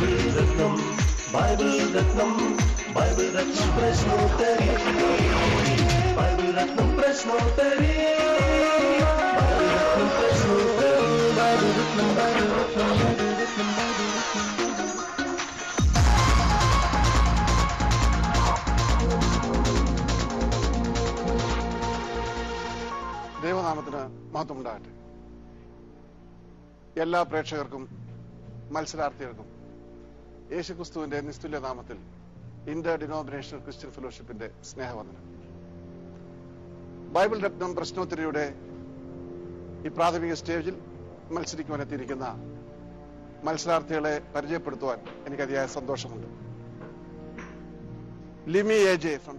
Bible രത്നം Bible രത്നം Bible രത്നം പ്രശ്നോത്തരി ബൈബിൾ രത്നം പ്രശ്നോത്തരി ബൈബിൾ രത്നം പ്രശ്നോത്തരി ബൈബിൾ രത്നം ബൈബിൾ രത്നം ബൈബിൾ രത്നം ബൈബിൾ രത്നം ദൈവനാമത്തിന് മഹത്വമുണ്ടാകട്ടെ എല്ലാ പ്രേക്ഷകർക്കും മത്സരാർത്ഥികൾക്കും യേശുക്രിസ്തുവിന്റെ നിസ്തുല്യ നാമത്തിൽ ഇന്റർ ഡിനോമിനേഷണൽ ക്രിസ്ത്യൻ ഫെലോഷിപ്പിന്റെ സ്നേഹവന്ദനം ബൈബിൾ രത്നം പ്രശ്നോത്തരിയുടെ ഈ പ്രാഥമിക സ്റ്റേജിൽ മത്സരിക്കുവാനെത്തിയിരിക്കുന്ന മത്സരാർത്ഥികളെ പരിചയപ്പെടുത്തുവാൻ എനിക്ക് അതിയായ സന്തോഷമുണ്ട് Limi A J from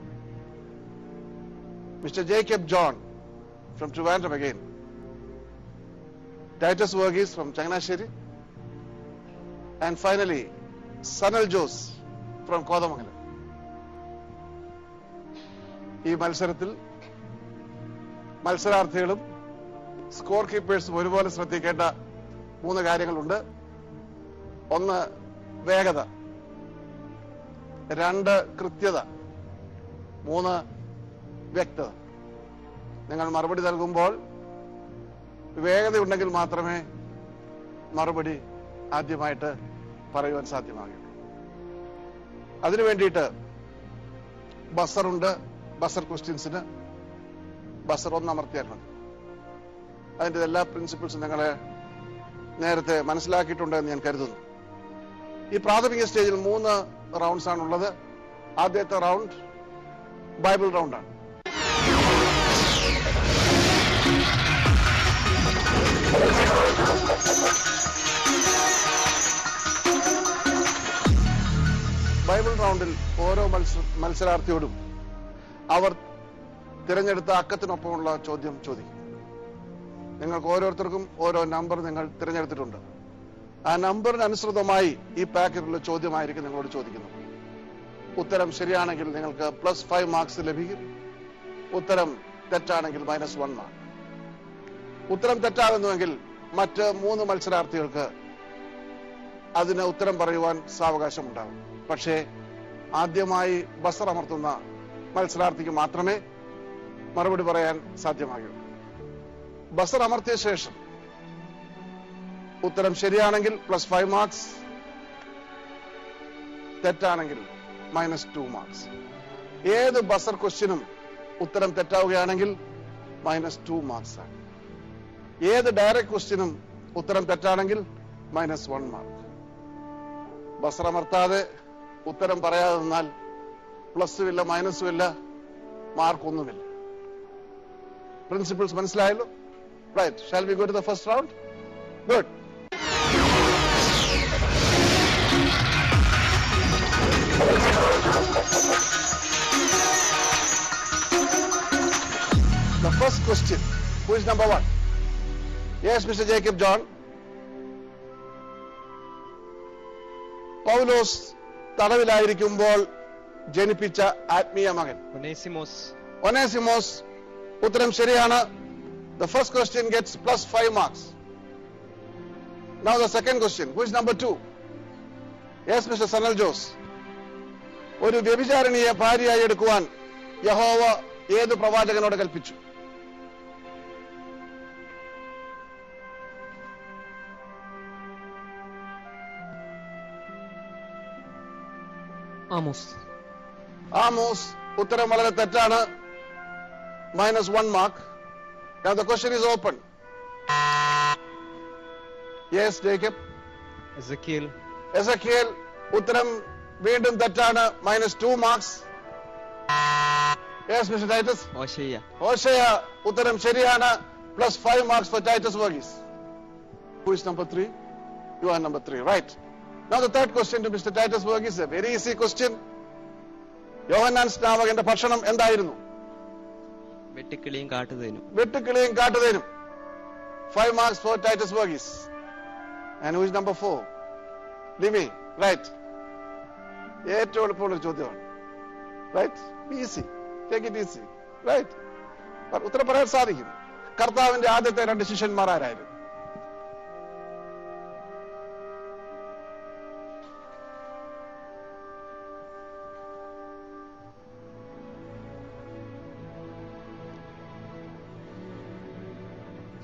mister Jacob John from Trivandrum again. Titus Verghese from Changanasheri. And finally, Sanal Jose from Kodamangalam. ഈ മത്സരത്തിൽ മത്സരാർത്ഥികളും സ്കോർ കീപ്പേഴ്സും ഒരുപോലെ ശ്രദ്ധിക്കേണ്ട മൂന്ന് കാര്യങ്ങളുണ്ട് ഒന്ന് വേഗത രണ്ട് കൃത്യത മൂന്ന് വ്യക്തത നിങ്ങൾ മറുപടി നൽകുമ്പോൾ വേഗതയുണ്ടെങ്കിൽ മാത്രമേ മറുപടി ആദ്യമായിട്ട് പറയുവാൻ സാധ്യമാകൂ അതിനു വേണ്ടിയിട്ട് ബസറുണ്ട് ബസർ ക്വസ്റ്റ്യൻസിന് ബസർ ഒന്ന് അമർത്തിയാൽ മതി അതിന്റെ എല്ലാ പ്രിൻസിപ്പിൾസും നിങ്ങളെ നേരത്തെ മനസ്സിലാക്കിയിട്ടുണ്ട് എന്ന് ഞാൻ കരുതുന്നു ഈ പ്രാഥമിക സ്റ്റേജിൽ മൂന്ന് റൗണ്ട്സ് ആണുള്ളത് ആദ്യത്തെ റൗണ്ട് ബൈബിൾ റൗണ്ടാണ് ബൈബിൾ റൗണ്ടിൽ ഓരോ മത്സ മത്സരാർത്ഥിയോടും അവർ തിരഞ്ഞെടുത്ത അക്കത്തിനൊപ്പമുള്ള ചോദ്യം ചോദിക്കും നിങ്ങൾക്ക് ഓരോരുത്തർക്കും ഓരോ നമ്പർ നിങ്ങൾ തിരഞ്ഞെടുത്തിട്ടുണ്ട് ആ നമ്പറിന് അനുസൃതമായി ഈ പാക്കറ്റിലുള്ള ചോദ്യമായിരിക്കും നിങ്ങളോട് ചോദിക്കുന്നത് ഉത്തരം ശരിയാണെങ്കിൽ നിങ്ങൾക്ക് പ്ലസ് ഫൈവ് മാർക്സ് ലഭിക്കും ഉത്തരം തെറ്റാണെങ്കിൽ മൈനസ് വൺ മാർക്ക് ഉത്തരം തെറ്റാകുന്നുവെങ്കിൽ മറ്റ് മൂന്ന് മത്സരാർത്ഥികൾക്ക് അതിന് ഉത്തരം പറയുവാൻ സാവകാശം ഉണ്ടാകും പക്ഷേ ആദ്യമായി ബസർ അമർത്തുന്ന മത്സരാർത്ഥിക്ക് മാത്രമേ മറുപടി പറയാൻ സാധ്യമാകൂ ബസർ അമർത്തിയ ശേഷം ഉത്തരം ശരിയാണെങ്കിൽ പ്ലസ് ഫൈവ് മാർക്സ് തെറ്റാണെങ്കിൽ മൈനസ് ടു മാർക്സ് ഏത് ബസർ ക്വസ്റ്റ്യനും ഉത്തരം തെറ്റാവുകയാണെങ്കിൽ മൈനസ് ടു മാർക്സ് ആണ് ഏത് ഡയറക്റ്റ് ക്വസ്റ്റ്യനും ഉത്തരം തെറ്റാണെങ്കിൽ മൈനസ് വൺ മാർക്ക് ബസ്രമർത്താതെ ഉത്തരം പറയാതെ നിന്നാൽ പ്ലസും ഇല്ല മൈനസും ഇല്ല മാർക്ക് ഒന്നുമില്ല പ്രിൻസിപ്പിൾസ് മനസ്സിലായല്ലോ right shall we go to the first round good The first question, who is number one? Yes, Mr. Jacob John. Paulose തടവിലായിരിക്കുമ്പോൾ ജനിപ്പിച്ച ആത്മീയ മകൻ ഒനേസിമോസ് ഒനേസിമോസ് ഉത്തരം ശരിയാണ് the first question gets plus five marks now the second question who is number two yes mister Sanal Jose ഒരു വ്യഭിചാരിണിയെ ഭാര്യയായി എടുക്കുവാൻ യഹോവ ഏത് പ്രവാചകനോട് കൽപ്പിച്ചു ആമോസ് ആമോസ് ഉത്തരം വളരെ തെറ്റാണ് minus one mark Now the question is open. Yes, Jacob. Ezekiel Ezekiel ഉത്തരം വീണ്ടും തെറ്റാണ് minus two marks yes mister Titus Oshaya Oshaya ഉത്തരം ശരിയാണ് plus five marks for Titus Varghese who is number three you are number three right Now the third question to Mr. Titus Verghese, a very easy question. Yohannan സ്നാവകന്റെ ഭക്ഷണം എന്തായിരുന്നു വെട്ടിക്കിളിയും കാട്ടുതേനും വെട്ടുക്കിളിയും കാട്ടുതേനും five marks for Titus Varghese and who is number four Limi right ഏറ്റവും എളുപ്പമുള്ള ചോദ്യമാണ് right easy take it easy right ഉത്തരം പറയാൻ സാധിക്കും കർത്താവിന്റെ ആദ്യത്തെ രണ്ട് ശിഷ്യന്മാർ ആരായിരുന്നു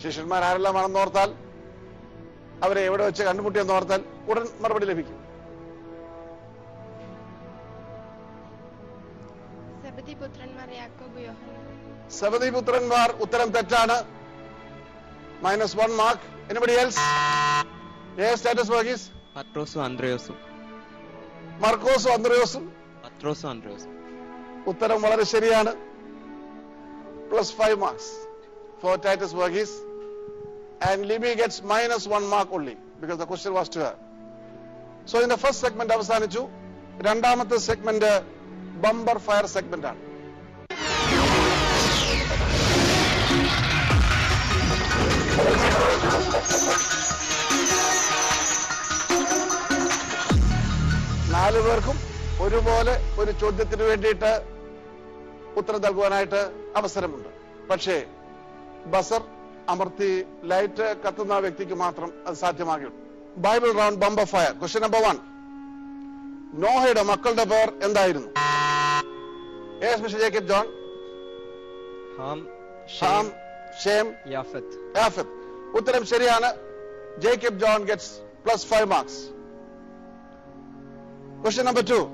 ശിഷ്യന്മാർ ആരെല്ലാമാണെന്ന് ഓർത്താൽ അവരെ എവിടെ വെച്ച് കണ്ടുമുട്ടിയെന്ന് ഓർത്താൽ ഉടൻ മറുപടി ലഭിക്കും സബദി പുത്രന്മാർ യാക്കോബ് യോഹന്നാൻ സബദി പുത്രന്മാർ ഉത്തരം തെറ്റാണ് minus one mark anybody else ഏ സ്റ്റാറ്റസ് വർഗീസ് പത്രോസും അന്ത്രയോസും മർക്കോസും അന്ത്രയോസും പത്രോസും അന്ത്രയോസും ഉത്തരം വളരെ ശരിയാണ് plus five marks for Titus Varghese and Libi gets minus one mark only because the question was to her so ഇതിന്റെ ഫസ്റ്റ് സെഗ്മെന്റ് അവസാനിച്ചു രണ്ടാമത്തെ സെഗ്മെന്റ് ബമ്പർ ഫയർ സെഗ്മെന്റ് ആണ് നാലു പേർക്കും ഒരുപോലെ ഒരു ചോദ്യത്തിന് വേണ്ടിയിട്ട് ഉത്തരം നൽകുവാനായിട്ട് അവസരമുണ്ട് പക്ഷേ ബസർ അമർത്തി ലൈറ്റ് കത്തുന്ന വ്യക്തിക്ക് മാത്രം അത് സാധ്യമാകുള്ളൂ Bible round bumper fire question number one നോഹയുടെ മക്കളുടെ പേർ എന്തായിരുന്നു yes mister Jacob John Ham Ham Shem Shem Yafeth Yafeth ഉത്തരം ശരിയാണ് Jacob John gets plus five marks question number two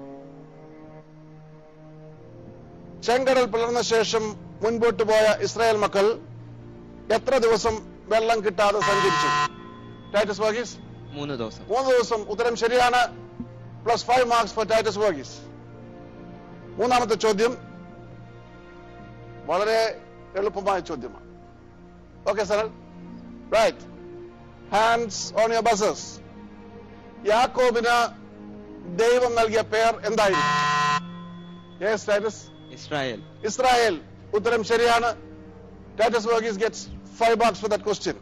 ചെങ്കടൽ പിളർന്ന ശേഷം മുൻപോട്ട് പോയ ഇസ്രായേൽ മക്കൾ എത്ര ദിവസം വെള്ളം കിട്ടാതെ സഞ്ചരിച്ചു ടൈറ്റസ് വർഗീസ് മൂന്ന് ദിവസം മൂന്ന് ദിവസം ഉത്തരം ശരിയാണ് plus five marks for Titus Varghese മൂന്നാമത്തെ ചോദ്യം വളരെ എളുപ്പമായ ചോദ്യമാണ് okay sir right hands on your buzzers യാക്കോബിന് ദൈവം നൽകിയ പേർ എന്തായിരുന്നു യെസ് ടൈറ്റസ് ഇസ്രായേൽ ഇസ്രായേൽ ഉത്തരം ശരിയാണ് Titus Varghese gets five marks for that question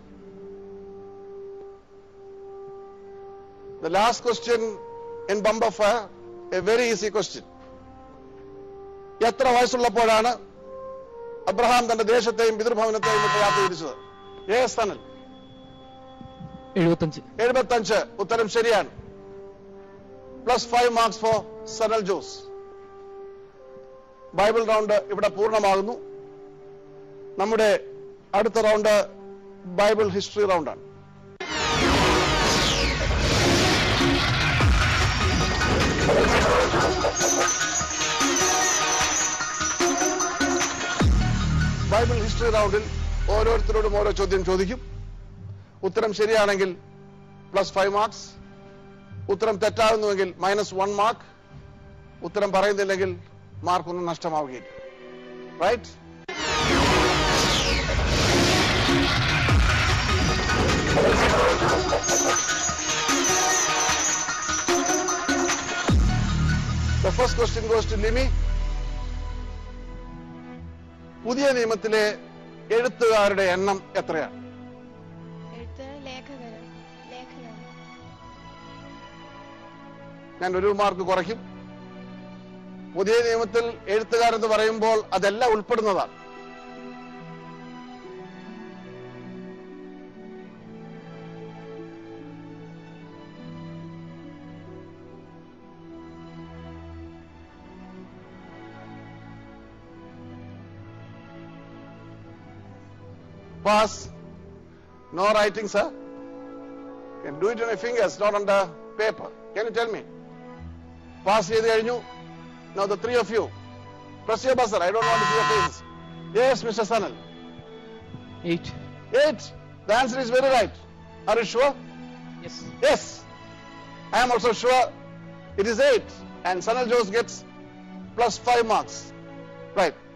The last question in Bamba Fire, a very easy question. എത്ര വയസ്സുള്ളപ്പോഴാണ് അബ്രഹാം തന്റെ ദേശത്തെയും പിതൃഭവനത്തെയും വിട്ട് യാത്ര തിരിച്ചത് ഏ സനൽ എഴുപത്തഞ്ച് എഴുപത്തഞ്ച് ഉത്തരം ശരിയാണ് plus five marks for Sanal Jose Bible round ഇവിടെ പൂർണ്ണമാകുന്നു നമ്മുടെ അടുത്ത റൗണ്ട് ബൈബിൾ ഹിസ്റ്ററി റൗണ്ടാണ് ബൈബിൾ ഹിസ്റ്ററി റൗണ്ടിൽ ഓരോരുത്തരോടും ഓരോ ചോദ്യം ചോദിക്കും ഉത്തരം ശരിയാണെങ്കിൽ പ്ലസ് ഫൈവ് മാർക്സ് ഉത്തരം തെറ്റാകുന്നുവെങ്കിൽ മൈനസ് വൺ മാർക്ക് ഉത്തരം പറയുന്നില്ലെങ്കിൽ മാർക്കൊന്നും നഷ്ടമാവുകയില്ല right The first question goes to Limi. പുതിയ നിയമത്തിലെ എഴുത്തുകാരുടെ എണ്ണം എത്രയാണ് എഴുത്തുകാരൻ ലേഖകരൻ ലേഖനം ഞാൻ ഒരു മാർക്ക് കുറയ്ക്കും പുതിയ നിയമത്തിൽ എഴുത്തുകാരെന്ന് പറയുമ്പോൾ അതെല്ലാം ഉൾപ്പെടുന്നതാണ് Pass. No writing, sir. You can do it on your fingers, not on the paper. Can you tell me? Pass ചെയ്ത് കഴിഞ്ഞു no the three of you press your buzzer I don't want to see your faces yes mister Sanal eight eight the answer is very right are you sure yes yes I am also sure it is eight and Sanal Jose gets plus five marks right